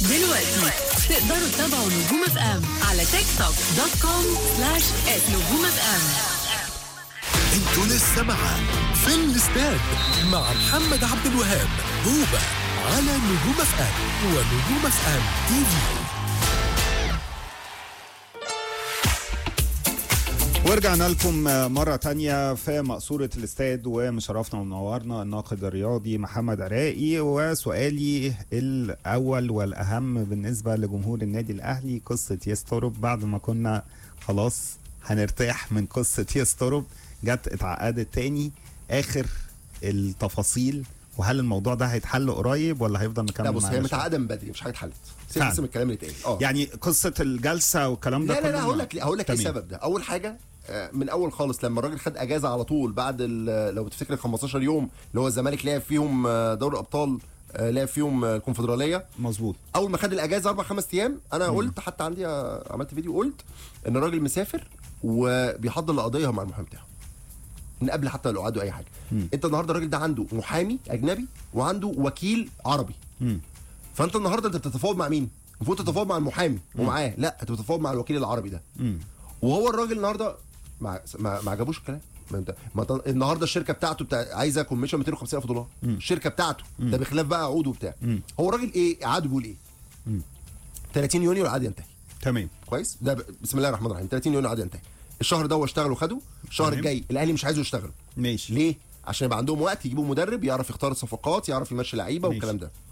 دلوقتي تقدروا تتابعوا نجوم اف ام على تيك توك دوت كوم سلاش نجوم اف ام انتوا لسه مع في الاستاد مع محمد عبد الوهاب هوبا على نجوم اف ام ونجوم اف ام تي في ورجعنا لكم مرة تانية في مقصورة الاستاد ومشرفنا ومنورنا الناقد الرياضي محمد عراقي وسؤالي الأول والأهم بالنسبة لجمهور النادي الأهلي قصة يسترب بعد ما كنا خلاص هنرتاح من قصة يسترب جت اتعقدت تاني آخر التفاصيل وهل الموضوع ده هيتحل قريب ولا هيفضل مكمل لا بص هي معانا شوية؟ متعقده من بدري مش حاجه اتحلت سيب فعلا. بس من الكلام اللي اتقال اه يعني قصة الجلسة والكلام ده لا لا كله لا ما- هقول لك هقول لك ايه تمام. السبب ده اول حاجه آه، من اول خالص لما الراجل خد اجازه على طول بعد ال- لو تفتكر ال 15 يوم اللي هو الزمالك لعب فيهم آه، دوري الابطال آه، لعب فيهم آه، الكونفدراليه مظبوط اول ما خد الاجازه اربع خمس ايام انا قلت حتى عندي آه، عملت فيديو قلت ان الراجل مسافر وبيحضر لقضيه مع المحامي بتاعه من قبل حتى لو قعدوا اي حاجه انت النهارده الراجل ده عنده محامي اجنبي وعنده وكيل عربي مم. فانت النهارده انت بتتفاوض مع مين المفروض تتفاوض مع المحامي ومعاه لا انت بتتفاوض مع الوكيل العربي ده مم. وهو الراجل النهارده ما ما, ما عجبوش الكلام ما انت ما ط- النهارده الشركه بتاعته بتاع عايزه كوميشن 250 الف دولار الشركه بتاعته ده بخلاف بقى عقود وبتاع هو الراجل ايه عقده بيقول ايه 30 يونيو العقد ينتهي تمام كويس ده ب- بسم الله الرحمن الرحيم 30 يونيو العقد ينتهي الشهر ده هو اشتغل وخده الشهر تمام. الجاي الاهلي مش عايزه يشتغل ماشي ليه عشان يبقى عندهم وقت يجيبوا مدرب يعرف يختار الصفقات يعرف يمشي لعيبه ماشي. والكلام ده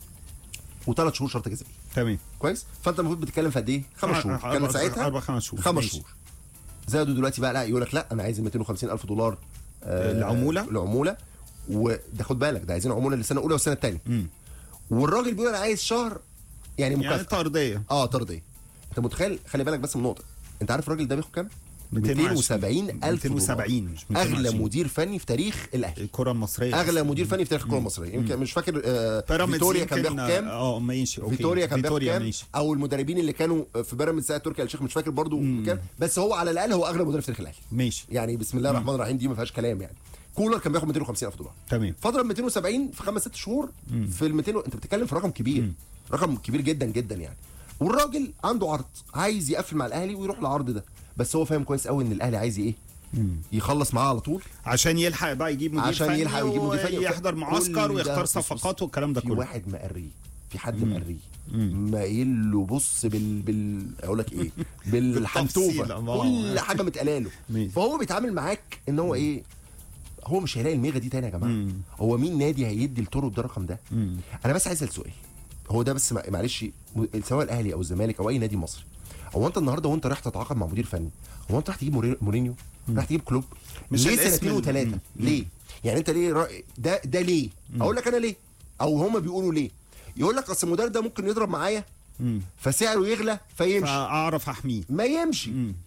وثلاث شهور شرط جزائي تمام كويس فانت المفروض بتتكلم في قد ايه خمس شهور أربع- كانت أربع- ساعتها أربع خمس شهور. خمس ماشي. شهور زادوا دلوقتي بقى لا يقول لك لا انا عايز 250 الف دولار آه، العمولة؟ العموله وده خد بالك ده عايزين عموله للسنه الاولى والسنه الثانيه والراجل بيقول انا عايز شهر يعني يعني مكافاه طردية اه طرديه انت متخيل خلي بالك بس من نقطه انت عارف الراجل ده بياخد كام 220. 270 الف 270 مش اغلى 220. مدير فني في تاريخ الاهلي الكرة المصرية اغلى مدير فني في تاريخ الكره المصريه يمكن مش فاكر آه بيراميدز فيتوريا كان يمكن- بياخد كام اه ماشي اوكي فيتوريا كان بياخد كام ماشي او المدربين اللي كانوا في بيراميدز ساعه تركي آل الشيخ مش فاكر برضو كام بس هو على الاقل هو اغلى مدرب في تاريخ الاهلي ماشي يعني بسم الله الرحمن الرحيم دي ما فيهاش كلام يعني كولر كان بياخد 250 الف دولار تمام فضرب 270 في خمس ست شهور في ال 200 انت بتتكلم في رقم كبير رقم كبير جدا جدا يعني والراجل عنده عرض عايز يقفل مع الاهلي ويروح العرض ده بس هو فاهم كويس قوي ان الاهلي عايز ايه يخلص معاه على طول عشان يلحق بقى يجيب مدير عشان فني يلحق ويجيب مدير فني يحضر كل معسكر ده ويختار بص- بص- صفقات والكلام ده في كله واحد مقريه في حد مقريه مايل له بص بال بال اقول لك ايه بالحنتوفه بالتفصيل، آه. كل حاجه متقاله له ماشي. فهو بيتعامل معاك ان هو ايه هو مش هيلاقي الميغه دي تاني يا جماعه هو مين نادي هيدي التورو ده الرقم ده انا بس عايز اسال سؤال هو ده بس مع- معلش م- سواء الاهلي او الزمالك او اي نادي مصري هو انت النهارده وانت رايح تتعاقد مع مدير فني هو انت رايح تجيب موري- مورينيو رايح تجيب كلوب مش مش ليه الاسم سنتين ال- وثلاثه مم. ليه يعني انت ليه رأي ده ده ليه اقول لك انا ليه او هما بيقولوا ليه يقول لك اصل المدرب ده ممكن يضرب معايا فسعره يغلى فيمشي فاعرف احميه ما يمشي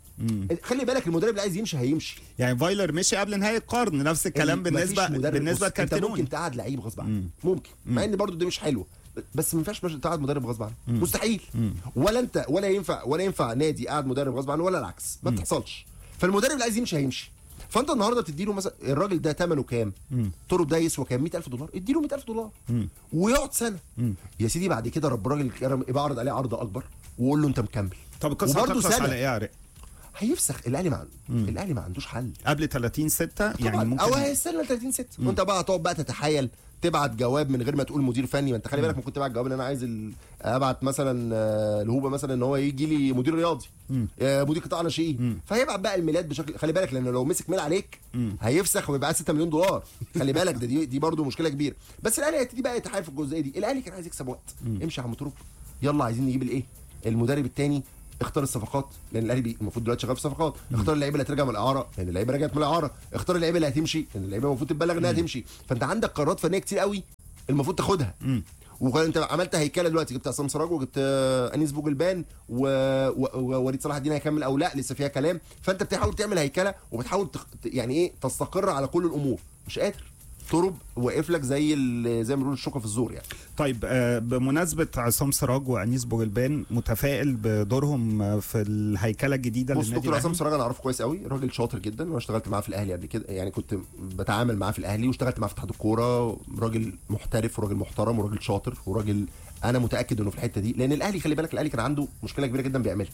خلي بالك المدرب اللي عايز يمشي هيمشي يعني فايلر مشي قبل نهاية القرن نفس الكلام مفيش بالنسبة مدرب بالنسبة بص، انت لكارتيرون ممكن تقعد لعيب غصب عنه ممكن مع ان برضو دي مش حلوه بس ما ينفعش مش تقعد مدرب غصب عنه مستحيل ولا انت ولا ينفع ولا ينفع نادي قاعد مدرب غصب عنه ولا العكس ما بتحصلش فالمدرب اللي عايز يمشي هيمشي فانت النهارده بتديله مثلا الراجل ده ثمنه كام؟ طرق ده يسوى كام؟ 100000 دولار اديله 100000 دولار ويقعد سنه يا سيدي بعد كده رب الراجل الكرم يبقى عرض عليه عرض اكبر وقول له انت مكمل طب القصة وبرضه هتخلص سنة. على ايه يا عرق؟ هيفسخ الاهلي مع الاهلي ما عندوش حل قبل 30 6 يعني طبعا ممكن او هيستنى ل 30 6 وانت بقى هتقعد بقى تتحايل تبعت جواب من غير ما تقول مدير فني ما انت خلي بالك ممكن تبعت جواب ان انا عايز ال... ابعت مثلا آه، لهوبه مثلا ان هو يجي لي مدير رياضي آه، مدير قطاع ناشئين فهيبعت بقى الميلاد بشكل خلي بالك لان لو مسك ميل عليك هيفسخ ويبقى عايز 6 مليون دولار خلي بالك ده دي دي برده مشكله كبيره بس الاهلي هيبتدي بقى يتحايل في الجزئيه دي الاهلي كان عايز يكسب وقت امشي يا عم تروب يلا عايزين نجيب الايه المدرب الثاني اختار الصفقات لان الاهلي بي- المفروض دلوقتي شغال في صفقات اختار اللعيبه اللي هترجع من الاعاره لان اللعيبه رجعت من الاعاره اختار اللعيبه اللي هتمشي لان اللعيبه المفروض تتبلغ انها تمشي فانت عندك قرارات فنيه كتير قوي المفروض تاخدها وانت عملت هيكله دلوقتي جبت عصام سراج وجبت آه، انيس بوجلبان و- و- ووليد صلاح الدين هيكمل او لا لسه فيها كلام فانت بتحاول تعمل هيكله وبتحاول تخ... يعني ايه تستقر على كل الامور مش قادر ترب واقف لك زي ال- زي ما بيقولوا الشوكه في الزور يعني طيب آه، بمناسبه عصام سراج وانيس بوجلبان متفائل بدورهم آه، في الهيكله الجديده بص للنادي دكتور عصام الأهلي؟ سراج انا اعرفه كويس قوي راجل شاطر جدا وانا اشتغلت معاه في الاهلي قبل كده يعني كنت بتعامل معاه في الاهلي واشتغلت معاه في اتحاد الكوره راجل محترف وراجل محترم وراجل شاطر وراجل انا متاكد انه في الحته دي لان الاهلي خلي بالك الاهلي كان عنده مشكله كبيره جدا بيعملها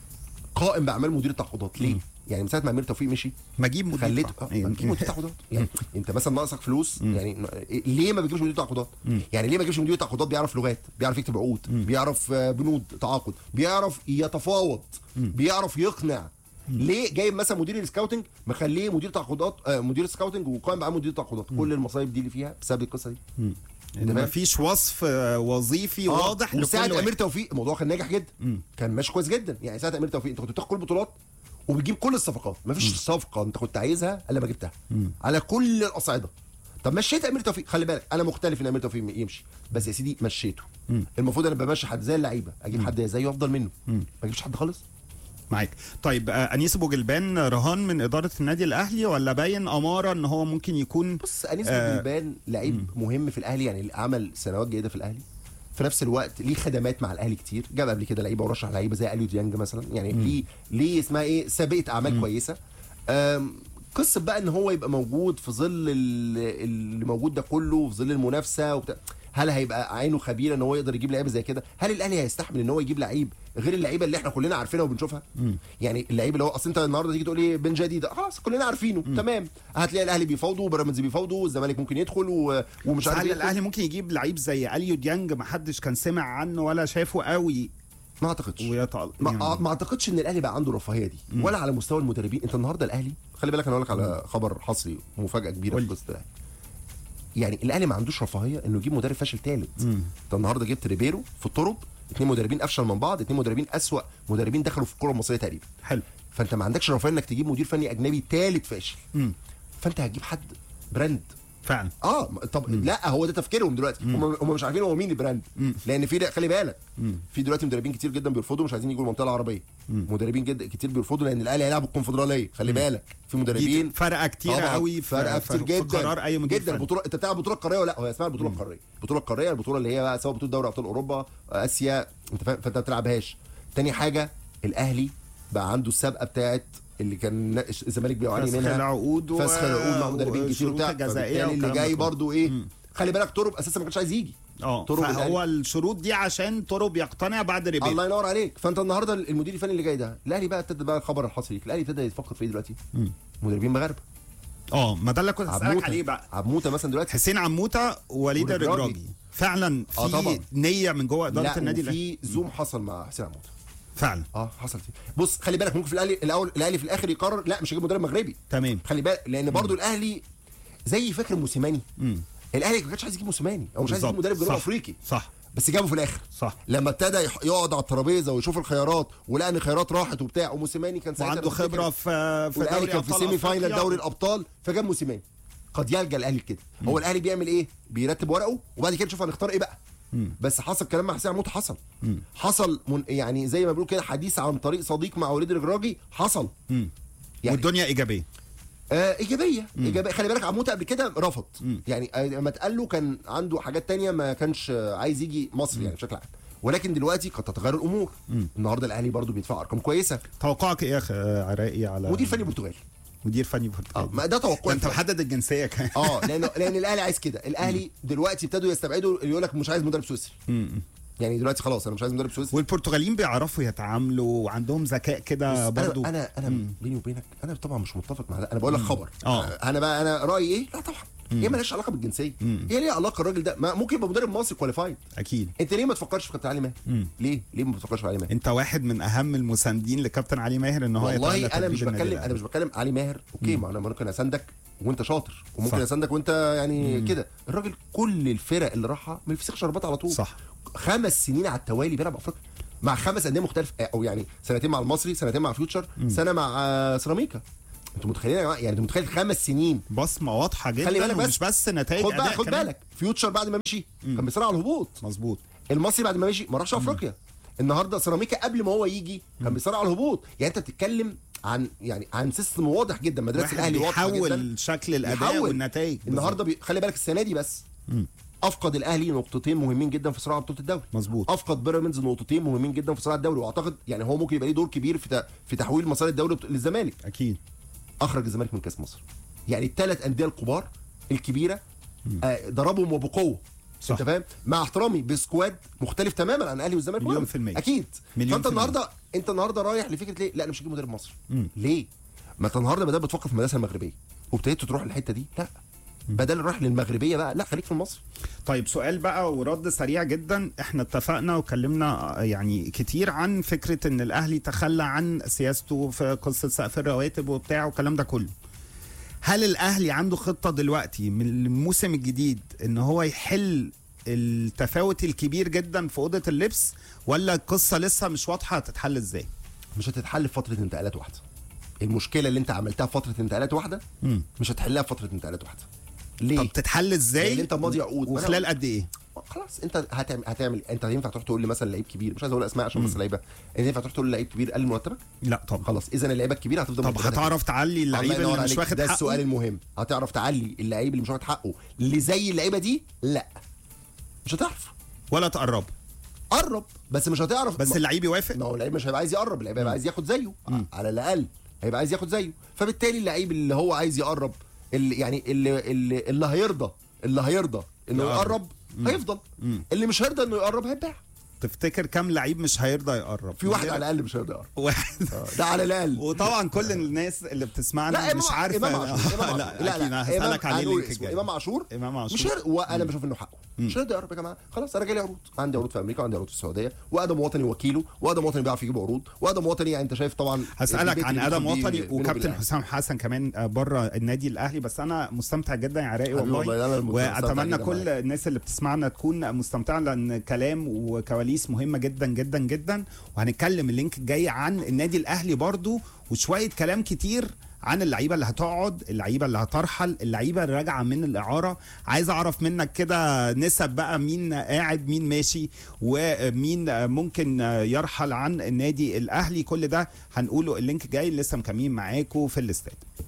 قائم باعمال مدير التعاقدات ليه؟ يعني من ساعه ما امير توفيق مشي مجيب مدير خليته طبعاً. آه، ما تجيب مدير تعاقدات يعني انت مثلا ناقصك فلوس يعني ن- ليه ما بتجيبش مدير تعاقدات يعني ليه ما تجيبش مدير تعاقدات بيعرف لغات بيعرف يكتب عقود بيعرف آه، بنود تعاقد بيعرف يتفاوض بيعرف يقنع ليه جايب مثلا مدير السكاوتنج مخليه مدير تعاقدات آه مدير سكاوتنج وقائم بعمل مدير تعاقدات كل المصايب دي اللي فيها بسبب القصه دي ان تمام. مفيش وصف آه، وظيفي آه، واضح وساعه لكل امير واحد. توفيق الموضوع كان ناجح جدا كان ماشي كويس جدا يعني ساعه امير توفيق انت كنت بتاخد كل البطولات وبتجيب كل الصفقات مفيش صفقه انت كنت عايزها الا ما جبتها على كل الاصعده طب مشيت امير توفيق خلي بالك انا مختلف ان امير توفيق يمشي بس يا سيدي مشيته المفروض انا بمشي حد زي اللعيبه اجيب حد زيه افضل منه ما اجيبش حد خالص معاك طيب آه، انيس بوجلبان رهان من اداره النادي الاهلي ولا باين اماره ان هو ممكن يكون بص انيس آه، بوجلبان لعيب مهم في الاهلي يعني عمل سنوات جيده في الاهلي في نفس الوقت ليه خدمات مع الاهلي كتير جاب قبل كده لعيبه ورشح لعيبه زي اليو ديانج مثلا يعني ليه ليه اسمها ايه سابقه اعمال كويسه أم، قصه بقى ان هو يبقى موجود في ظل ال- اللي موجود ده كله في ظل المنافسه وبتاع هل هيبقى عينه خبيره ان هو يقدر يجيب لعيبه زي كده هل الاهلي هيستحمل ان هو يجيب لعيب غير اللعيبه اللي احنا كلنا عارفينها وبنشوفها يعني اللعيب اللي هو اصل انت النهارده تيجي تقول ايه بن جديد خلاص كلنا عارفينه تمام هتلاقي الاهلي بيفاوضوا وبيراميدز بيفاوضوا والزمالك ممكن يدخل و... ومش عارف هل يدخل. الاهلي ممكن يجيب لعيب زي اليو ديانج ما حدش كان سمع عنه ولا شافه قوي ما اعتقدش ويطال ما, يعني ما اعتقدش ان الاهلي بقى عنده الرفاهيه دي ولا على مستوى المدربين انت النهارده الاهلي خلي بالك انا اقول لك على خبر حصري ومفاجاه كبيره في قول. قصه الاهلي يعني الاهلي ما عندوش رفاهيه انه يجيب مدرب فاشل ثالث انت النهارده جبت ريبيرو في الطرب اثنين مدربين افشل من بعض اثنين مدربين اسوا مدربين دخلوا في الكره المصريه تقريبا حلو فانت ما عندكش رفاهيه انك تجيب مدير فني اجنبي ثالث فاشل مم. فانت هتجيب حد براند فعلا اه طب لا هو ده تفكيرهم دلوقتي هم هم مش عارفين هو مين البراند لان في خلي بالك في دلوقتي مدربين كتير جدا بيرفضوا مش عايزين يجوا المنطقه العربيه مدربين جدا كتير بيرفضوا لان الاهلي هيلعب الكونفدراليه خلي بالك في مدربين دي فرقه كتيره طبعاً قوي في فرقه في- كتير في جدا قرار اي مدير جدا فني. البطوله انت بتلعب بطوله قاريه ولا لا هي اسمها البطوله القاريه البطوله القاريه البطوله اللي هي بقى سواء بطوله دوري ابطال اوروبا اسيا انت فاهم فانت ما بتلعبهاش تاني حاجه الاهلي بقى عنده السابقه بتاعت اللي كان الزمالك بيعاني فسخ منها العقود و- فسخ العقود مع مدربين كتير وشروط وبتاع الجزائية فبالتالي اللي والكلام جاي ده كله. برضو ايه خلي بالك تورب اساسا ما كانش عايز يجي اه طرق فهو الأهلي. الشروط دي عشان طرق يقتنع بعد ريبيرو الله ينور عليك فانت النهارده المدير الفني اللي جاي ده الاهلي بقى ابتدى بقى الخبر الحصري الاهلي ابتدى يفكر في ايه دلوقتي مدربين مغاربه اه ما ده اللي كنت هسألك عبموته عليه بقى عبموته مثلا دلوقتي حسين عموته ووليد والرجراجي. الرجراجي فعلا في آه طبعاً. نيه من جوه اداره لا النادي الاهلي في زوم حصل مع حسين عبموته فعلا اه حصل فيه بص خلي بالك ممكن في الاهلي الاول الاهلي في الاخر يقرر لا مش هجيب مدرب مغربي تمام خلي بالك لان برضو الاهلي زي فاكر موسيماني مم. الاهلي ما كانش عايز يجيب موسيماني او مش عايز يجيب بالظبط. مدرب جنوب صح. افريقي صح بس جابه في الاخر صح لما ابتدى يح- يقعد على الترابيزه ويشوف الخيارات ولقى ان الخيارات راحت وبتاع وموسيماني كان ساعتها وعنده أنا فاكر خبره في في والاهلي دوري كان في أبطال سيمي فاينل أفريقيا. دوري الابطال فجاب موسيماني قد يلجا الاهلي كده هو الاهلي بيعمل ايه بيرتب ورقه وبعد كده نشوف هنختار ايه بقى بس حصل كلام مع حسين عمود حصل حصل من يعني زي ما بيقولوا كده حديث عن طريق صديق مع وليد الرجراجي حصل مم. يعني والدنيا ايجابيه آه ايجابيه ايجابيه خلي بالك عموته قبل كده رفض يعني آه، لما اتقال له كان عنده حاجات تانية ما كانش آه، عايز يجي مصر يعني بشكل عام ولكن دلوقتي قد تتغير الامور النهارده الاهلي برضو بيدفع ارقام كويسه توقعك ايه يا أخ عراقي على مدير فني برتغالي مدير فني اه برتغالي ما ده ده توقعي انت محدد الجنسيه كمان اه لان لان الاهلي عايز كده الاهلي دلوقتي ابتدوا يستبعدوا يقول لك مش عايز مدرب سويسري مم. يعني دلوقتي خلاص انا مش عايز مدرب سويسري والبرتغاليين بيعرفوا يتعاملوا وعندهم ذكاء كده بص، برضو انا انا, أنا بيني وبينك انا طبعا مش متفق مع ده انا بقول لك خبر آه. انا بقى انا رايي ايه لا طبعا هي مالهاش علاقه بالجنسيه هي ليها علاقه الراجل ده ما ممكن يبقى مدرب مصري كواليفايد اكيد انت ليه ما تفكرش في كابتن علي ماهر ليه ليه ما بتفكرش في علي ماهر انت واحد من اهم المساندين لكابتن علي ماهر ان هو والله يتولى انا مش تدريب النادي بتكلم انا الأهلي. مش بتكلم علي ماهر اوكي ما انا ممكن اساندك وانت شاطر وممكن صح. اساندك وانت يعني كده الراجل كل الفرق اللي راحها ما بيفسخش شربات على طول صح. خمس سنين على التوالي بيلعب افريقيا مع خمس انديه مختلفه او يعني سنتين مع المصري سنتين مع فيوتشر سنه مع آه، سيراميكا انتوا متخيلين يا جماعه يعني انتوا متخيل خمس سنين بصمه واضحه جدا خلي بالك بس. ومش بس نتائج خد بقى أداء خد كمان. بالك فيوتشر بعد ما مشي كان بيصارع على الهبوط مظبوط المصري بعد ما مشي ما راحش افريقيا النهارده سيراميكا قبل ما هو يجي كان بيصارع على الهبوط يعني انت بتتكلم عن يعني عن سيستم واضح جدا مدرسه واحد الاهلي واضحه جدا بيحول شكل الاداء بيحول. والنتائج النهارده بي... خلي بالك السنه دي بس افقد الاهلي نقطتين مهمين جدا في صراع بطوله الدوري مظبوط. افقد بيراميدز نقطتين مهمين جدا في صراع الدوري واعتقد يعني هو ممكن يبقى ليه دور كبير في ت... في تحويل مسار الدوري بت- للزمالك اكيد اخرج الزمالك من كاس مصر يعني الثلاث انديه الكبار الكبيره آه ضربهم وبقوه صح. انت فاهم مع احترامي بسكواد مختلف تماما عن الاهلي والزمالك مليون وبيراميدز. في المية. اكيد مليون فانت في المية. النهارده انت النهارده رايح لفكره ليه لا انا مش هجيب مدرب مصري ليه ما انت النهارده بدل بتفكر في المدرسه المغربيه وابتديت تروح الحته دي لا بدل رايح للمغربيه بقى لا خليك في المصري طيب سؤال بقى ورد سريع جدا احنا اتفقنا وكلمنا يعني كتير عن فكره ان الاهلي تخلى عن سياسته في قصه سقف الرواتب وبتاع والكلام ده كله هل الاهلي عنده خطه دلوقتي من الموسم الجديد ان هو يحل التفاوت الكبير جدا في اوضه اللبس ولا القصه لسه مش واضحه هتتحل ازاي مش هتتحل في فتره انتقالات واحده المشكله اللي انت عملتها في فتره انتقالات واحده مم. مش هتحلها في فتره انتقالات واحده ليه طب تتحل ازاي لأن أنت ماضي عقود. وخلال قد ايه خلاص انت هتعمل هتعمل انت ينفع تروح تقول لي مثلا لعيب كبير مش عايز اقول اسماء عشان بس لعيبه انت ينفع تروح تقول لعيب كبير قلل مرتبك لا طب خلاص اذا اللعيبه الكبيره هتفضل طب مرتباتها هتعرف تعلي الله اللعيب ينور اللي مش عليك. واخد ده حقه السؤال المهم هتعرف تعلي اللعيب اللي مش واخد حقه اللي زي اللعيبه دي لا مش هتعرف ولا تقرب قرب بس مش هتعرف بس ما- اللعيب يوافق ما هو اللعيب مش هيبقى عايز يقرب اللعيب هيبقى عايز ياخد زيه على الاقل هيبقى عايز ياخد زيه فبالتالي اللعيب اللي هو عايز يقرب اللي يعني اللي اللي, اللي هيرضى اللي هيرضى انه يقرب. يقرب هيفضل اللي مش هيرضى انه يقرب هيتباع تفتكر كم لعيب مش هيرضى يقرب في واحد على الاقل مش هيرضى يقرب واحد آه، ده على الاقل وطبعا كل الناس اللي بتسمعنا لا مش إمام- عارفه امام عاشور إمام لا عاشور. لا اكيد لا هسالك إمام- عليه هنقول اللينك اسمه. الجاي امام عاشور امام عاشور. مش هيرضى وانا بشوف انه حقه مش هيرضى يقرب يا جماعه خلاص انا جالي عروض عندي عروض في امريكا وعندي عروض في السعوديه وادم وطني وكيله وادم وطني بيعرف يجيب عروض وادم وطني يعني انت شايف طبعا هسالك البيت عن اللي ادم بيدخل بيه وطني بينه وكابتن وبين حسام حسن كمان آه، بره النادي الاهلي بس انا مستمتع جدا يا عراقي حبيبي والله والله، أنا المستمتع واتمنى جداً كل معاك. الناس اللي بتسمعنا تكون مستمتعه لان كلام وكواليس مهمه جدا جدا جدا وهنتكلم اللينك الجاي عن النادي الاهلي برضو وشويه كلام كتير عن اللعيبه اللي هتقعد اللعيبه اللي هترحل اللعيبه اللي راجعه من الاعاره عايز اعرف منك كده نسب بقى مين قاعد مين ماشي ومين ممكن يرحل عن النادي الاهلي كل ده هنقوله اللينك جاي لسه مكملين معاكم في الاستاد